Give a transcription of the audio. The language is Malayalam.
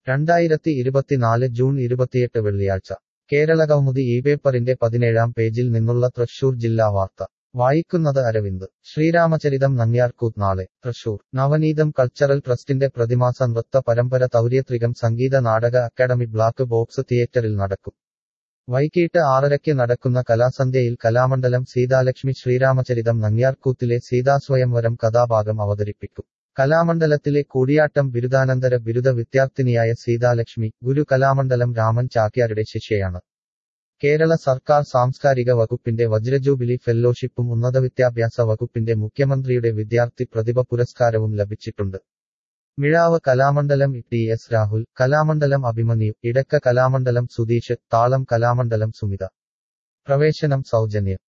രണ്ടായിരത്തി ഇരുപത്തിനാല് ജൂൺ ഇരുപത്തിയെട്ട് വെള്ളിയാഴ്ച കേരള കൗമുദി ഈ പേപ്പറിന്റെ പതിനേഴാം പേജിൽ നിന്നുള്ള തൃശൂർ ജില്ലാ വാർത്ത വായിക്കുന്നത് അരവിന്ദ് ശ്രീരാമചരിതം നങ്ങ്യാർകൂത്ത് നാളെ തൃശൂർ നവനീതം കൾച്ചറൽ ട്രസ്റ്റിന്റെ പ്രതിമാസ നൃത്ത പരമ്പര തൗര്യത്രികം സംഗീത നാടക അക്കാദമി ബ്ലാക്ക് ബോക്സ് തിയേറ്ററിൽ നടക്കും വൈകിട്ട് ആറരയ്ക്ക് നടക്കുന്ന കലാസന്ധ്യയിൽ കലാമണ്ഡലം സീതാലക്ഷ്മി ശ്രീരാമചരിതം നങ്ങ്യാർകൂത്തിലെ സീതാസ്വയംവരം കഥാഭാഗം അവതരിപ്പിക്കും കലാമണ്ഡലത്തിലെ കൂടിയാട്ടം ബിരുദാനന്തര ബിരുദ വിദ്യാർത്ഥിനിയായ സീതാലക്ഷ്മി ഗുരു കലാമണ്ഡലം രാമൻ ചാക്യാരുടെ ശിഷ്യയാണ് കേരള സർക്കാർ സാംസ്കാരിക വകുപ്പിന്റെ വജ്രജൂബിലി ഫെല്ലോഷിപ്പും ഉന്നതവിദ്യാഭ്യാസ വകുപ്പിന്റെ മുഖ്യമന്ത്രിയുടെ വിദ്യാർത്ഥി പ്രതിഭ പുരസ്കാരവും ലഭിച്ചിട്ടുണ്ട് മിഴാവ് കലാമണ്ഡലം ടി എസ് രാഹുൽ കലാമണ്ഡലം അഭിമന്യു ഇടക്ക കലാമണ്ഡലം സുധീഷ് താളം കലാമണ്ഡലം സുമിത പ്രവേശനം സൗജന്യം